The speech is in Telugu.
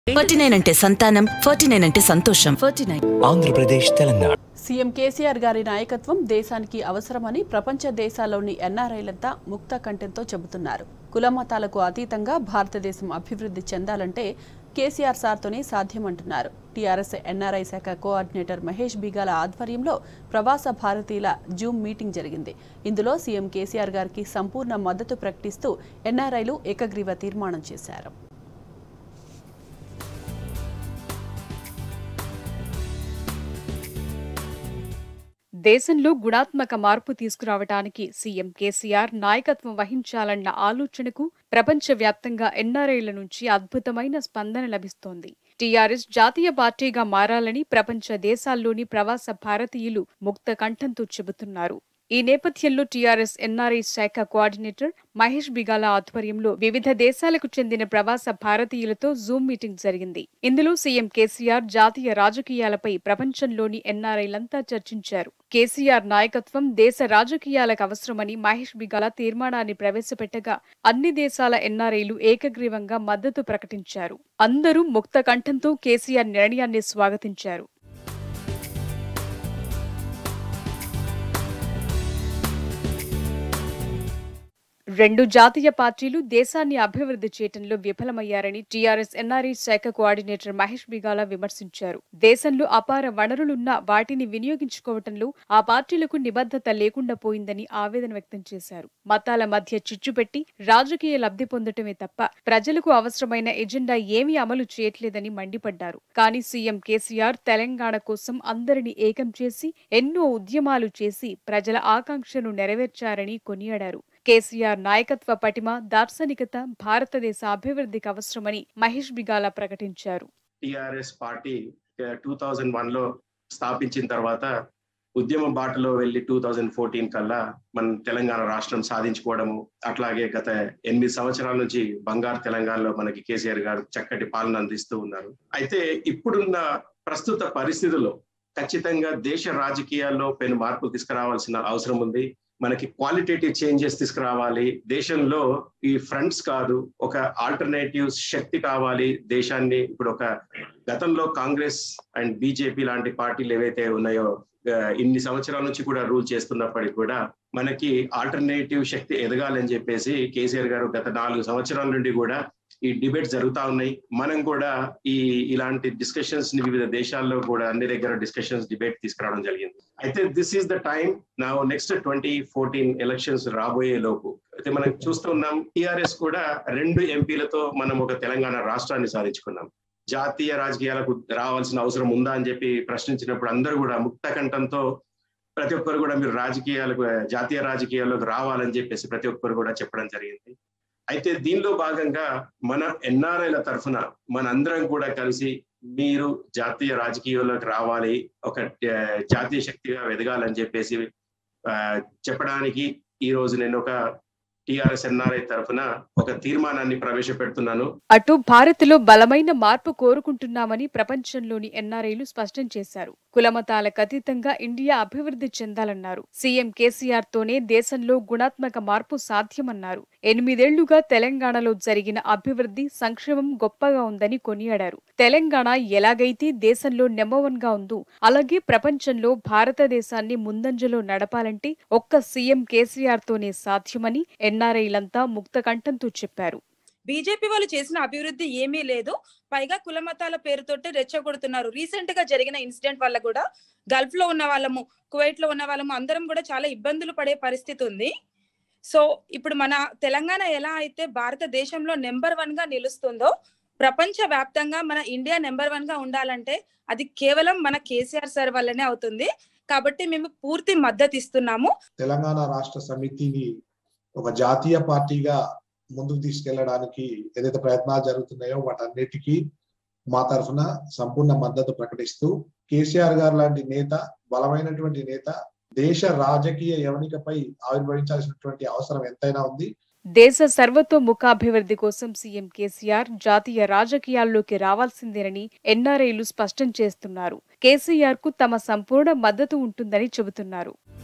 ఫార్టీ నైన్ అంటే సంతానం ఫార్టీ నైన్ అంటే సంతోషం forty nine Andhra Pradesh Telangana CM KCR గారి నాయకత్వం దేశానికి అవసరమని ప్రపంచ దేశాల్లోని ఎన్ఆర్ఐలంతా ముక్త కంఠంతో చెబుతున్నారు కుల మతాలకు అతీతంగా భారతదేశం అభివృద్ధి చెందాలంటే కేసీఆర్ సార్తోనే సాధ్యమంటున్నారు టీఆర్ఎస్ ఎన్ఆర్ఐ శాఖ కోఆర్డినేటర్ మహేష్ బిగాల ఆధ్వర్యంలో ప్రవాస భారతీయుల జూమ్ మీటింగ్ జరిగింది ఇందులో సీఎం కేసీఆర్ గారికి సంపూర్ణ మద్దతు ప్రకటిస్తూ ఎన్ఆర్ఐలు ఏకగ్రీవ తీర్మానం చేశారు దేశంలో గుణాత్మక మార్పు తీసుకురావడానికి సీఎం కేసీఆర్ నాయకత్వం వహించాలన్న ఆలోచనకు ప్రపంచవ్యాప్తంగా ఎన్ఆర్ఐల నుంచి అద్భుతమైన స్పందన లభిస్తోంది టీఆర్ఎస్ జాతీయ పార్టీగా మారాలని ప్రపంచ దేశాల్లోని ప్రవాస భారతీయులు ముక్త కంఠంతో చెబుతున్నారు ఈ నేపథ్యంలో టీఆర్ఎస్ ఎన్ఆర్ఐ శాఖ కోఆర్డినేటర్ మహేష్ బిగాల ఆధ్వర్యంలో వివిధ దేశాలకు చెందిన ప్రవాస భారతీయులతో జూమ్ మీటింగ్ జరిగింది ఇందులో సీఎం కేసీఆర్ జాతీయ రాజకీయాలపై ప్రపంచంలోని ఎన్ఆర్ఐలంతా చర్చించారు కేసీఆర్ నాయకత్వం దేశ రాజకీయాలకు అవసరమని మహేష్ బిగాల తీర్మానాన్ని ప్రవేశపెట్టగా అన్ని దేశాల ఎన్ఆర్ఐలు ఏకగ్రీవంగా మద్దతు ప్రకటించారు అందరూ ముక్త కంఠంతో కేసీఆర్ నిర్ణయాన్ని స్వాగతించారు రెండు జాతీయ పార్టీలు దేశాన్ని అభివృద్ధి చేయటంలో విఫలమయ్యారని టీఆర్ఎస్ ఎన్ఆర్ఈ శాఖ కోఆర్డినేటర్ మహేష్ బిగాల విమర్శించారు దేశంలో అపార వనరులున్నా వాటిని వినియోగించుకోవటంలో ఆ పార్టీలకు నిబద్ధత లేకుండా పోయిందని ఆవేదన వ్యక్తం చేశారు మతాల మధ్య చిచ్చుపెట్టి రాజకీయ లబ్ధి పొందటమే తప్ప ప్రజలకు అవసరమైన ఎజెండా ఏమీ అమలు చేయట్లేదని మండిపడ్డారు కానీ సీఎం కేసీఆర్ తెలంగాణ కోసం అందరినీ ఏకం చేసి ఎన్నో ఉద్యమాలు చేసి ప్రజల ఆకాంక్షను నెరవేర్చారని కొనియాడారు కేసీఆర్ నాయకత్వ పటిమ దార్శనికత భారతదేశ అభివృద్ధికి అవసరమని మహేష్ బిగాల ప్రకటించారు TRS party two thousand one లో స్థాపించిన తర్వాత ఉద్యమ బాటలో వెళ్ళి టూ థౌజండ్ ఫోర్టీన్ కల్లా మన తెలంగాణ రాష్ట్రం సాధించుకోవడము అట్లాగే గత ఎనిమిది సంవత్సరాల నుంచి బంగారు తెలంగాణలో మనకి కేసీఆర్ గారు చక్కటి పాలన అందిస్తూ ఉన్నారు అయితే ఇప్పుడున్న ప్రస్తుత పరిస్థితుల్లో ఖచ్చితంగా దేశ రాజకీయాల్లో పెను మార్పులు తీసుకురావాల్సిన అవసరం ఉంది మనకి క్వాలిటేటివ్ చేంజెస్ తీసుకురావాలి దేశంలో ఈ ఫ్రంట్స్ కాదు ఒక ఆల్టర్నేటివ్ శక్తి కావాలి దేశాన్ని ఇప్పుడు ఒక గతంలో కాంగ్రెస్ అండ్ బీజేపీ లాంటి పార్టీలు ఏవైతే ఉన్నాయో ఇన్ని సంవత్సరాల నుంచి కూడా రూల్ చేస్తున్నప్పటికీ కూడా మనకి ఆల్టర్నేటివ్ శక్తి ఎదగాలని చెప్పేసి కేసీఆర్ గారు గత నాలుగు సంవత్సరాల నుండి కూడా ఈ డిబేట్స్ జరుగుతా ఉన్నాయి మనం కూడా ఈ ఇలాంటి డిస్కషన్స్ ని వివిధ దేశాల్లో కూడా అన్ని దగ్గర డిస్కషన్స్ డిబేట్ తీసుకురావడం జరిగింది అయితే దిస్ ఈస్ ద టైం నా నెక్స్ట్ ట్వంటీ ఫోర్టీన్ ఎలక్షన్స్ రాబోయే లోపు అయితే మనం చూస్తున్నాం టిఆర్ఎస్ కూడా రెండు ఎంపీలతో మనం ఒక తెలంగాణ రాష్ట్రాన్ని సాధించుకున్నాం జాతీయ రాజకీయాలకు రావాల్సిన అవసరం ఉందా అని చెప్పి ప్రశ్నించినప్పుడు అందరూ కూడా ముక్త కంఠంతో ప్రతి ఒక్కరు కూడా మీరు రాజకీయాలకు జాతీయ రాజకీయాల్లోకి రావాలని చెప్పేసి ప్రతి ఒక్కరు కూడా చెప్పడం జరిగింది అయితే దీనిలో భాగంగా మన ఎన్ఆర్ఐల తరఫున మన అందరం కూడా కలిసి మీరు జాతీయ రాజకీయాల్లోకి రావాలి ఒక జాతీయ శక్తిగా ఎదగాలని చెప్పేసి చెప్పడానికి ఈ రోజు నేను ఒక టిఆర్ఎస్ ఎన్ఆర్ఐ తరఫున ఒక తీర్మానాన్ని ప్రవేశపెడుతున్నాను అటు భారత్లో బలమైన మార్పు కోరుకుంటున్నామని ప్రపంచంలోని ఎన్ఆర్ఐలు స్పష్టం చేశారు కులమతాలకు అతీతంగా ఇండియా అభివృద్ధి చెందాలన్నారు సీఎం కేసీఆర్ తోనే దేశంలో గుణాత్మక మార్పు సాధ్యమన్నారు ఎనిమిదేళ్లుగా తెలంగాణలో జరిగిన అభివృద్ధి సంక్షేమం గొప్పగా ఉందని కొనియాడారు తెలంగాణ ఎలాగైతే దేశంలో నెంబర్ వన్ గా ఉందో అలాగే ప్రపంచంలో భారతదేశాన్ని ముందంజలో నడపాలంటే ఒక్క సీఎం కేసీఆర్ తోనే సాధ్యమని ఎన్ఆర్ఐలంతా ముక్త కంఠంతో చెప్పారు బీజేపీ వాళ్ళు చేసిన అభివృద్ధి ఏమీ లేదు పైగా కుల మతాల పేరుతోటి రెచ్చగొడుతున్నారు రీసెంట్ గా జరిగిన ఇన్సిడెంట్ వల్ల కూడా గల్ఫ్ లో ఉన్న వాళ్ళము కువైట్ లో ఉన్న వాళ్ళము అందరం కూడా చాలా ఇబ్బందులు పడే పరిస్థితి ఉంది సో ఇప్పుడు మన తెలంగాణ ఎలా అయితే భారతదేశంలో నెంబర్ వన్ గా నిలుస్తుందో ప్రపంచ వ్యాప్తంగా మన ఇండియా నెంబర్ వన్ గా ఉండాలంటే అది కేవలం మన కేసీఆర్ సార్ వల్లనే అవుతుంది కాబట్టి మేము పూర్తి మద్దతు ఇస్తున్నాము తెలంగాణ రాష్ట్ర సమితిని ఒక జాతీయ పార్టీగా ముందుకు తీసుకెళ్లడానికి ఏదైతే ప్రయత్నాలు జరుగుతున్నాయో వాటన్నిటికీ మా తరఫున సంపూర్ణ మద్దతు ప్రకటిస్తూ కేసీఆర్ గారు లాంటి నేత బలమైనటువంటి నేత దేశ రాజకీయ యవనికపై ఆవిర్భవించాల్సినటువంటి అవసరం ఎంతైనా ఉంది దేశ సర్వతోముఖాభివృద్ధి కోసం సీఎం కేసీఆర్ జాతీయ రాజకీయాల్లోకి రావాల్సిందేనని ఎన్ఆర్ఐలు స్పష్టం చేస్తున్నారు కేసీఆర్ కు తమ సంపూర్ణ మద్దతు ఉంటుందని చెబుతున్నారు